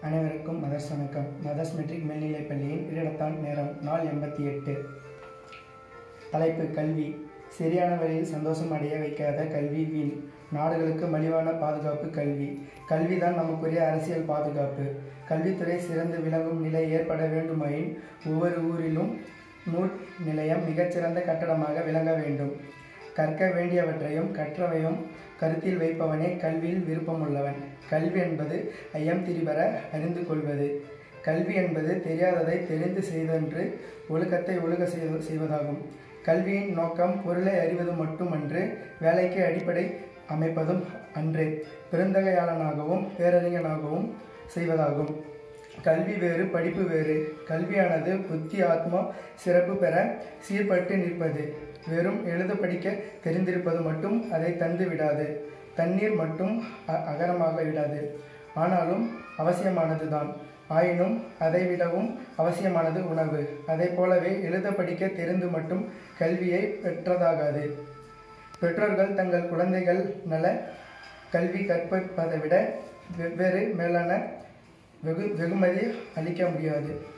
அனைவருக்கும் மதர்ஸ் வணக்கம் mothers matric மேல்நிலைப் பள்ளியின் இடத்தான் நேரம் நாள் எண்பத்தி எட்டு தலைப்பு கல்வி சரியான வழியில் சந்தோஷம் அடைய வைக்காத கல்வி வீண் நாடுகளுக்கு மலிவான பாதுகாப்பு கல்வி கல்விதான் நமக்குரிய அரசியல் பாதுகாப்பு கல்வித்துறை சிறந்து விளங்கும் நிலை ஏற்பட வேண்டுமாயின் ஒவ்வொரு ஊரிலும் நூல் நிலையம் மிகச்சிறந்த கட்டடமாக விளங்க வேண்டும் கற்க வேண்டியவற்றையும் கற்றவையும் கருத்தில் வைப்பவனே கல்வியில் விருப்பமுள்ளவன் கல்வி என்பது ஐயம் திரிபர அறிந்து கொள்வது கல்வி என்பது தெரியாததை தெரிந்து செய்தென்று ஒழுக்கத்தை ஒழுக செய்வ- செய்வதாகும் கல்வியின் நோக்கம் பொருளை அறிவது மட்டுமன்று வேலைக்கு அடிப்படை அமைப்பதும் அன்றே பெருந்தகையாளனாகவும் பேரறிஞனாகவும் செய்வதாகும் கல்வி வேறு படிப்பு வேறு கல்வியானது புத்தி ஆத்மா சிறப்பு பெற சீர்பட்டு நிற்பது வெறும் எழுத படிக்க தெரிந்திருப்பது மட்டும் அதை தந்து விடாது தண்ணீர் மட்டும் அ- அகரமாக விடாது ஆனாலும் அவசியமானதுதான் ஆயினும் அதை விடவும் அவசியமானது உணவு அதை போலவே எழுத படிக்க தெரிந்து மட்டும் கல்வியை பெற்றதாகாது பெற்றோர்கள் தங்கள் குழந்தைகள் நல கல்வி கற்பிப்பதை விட வெவ்வேறு மேலான வெகு வெகுமதி அளிக்க முடியாது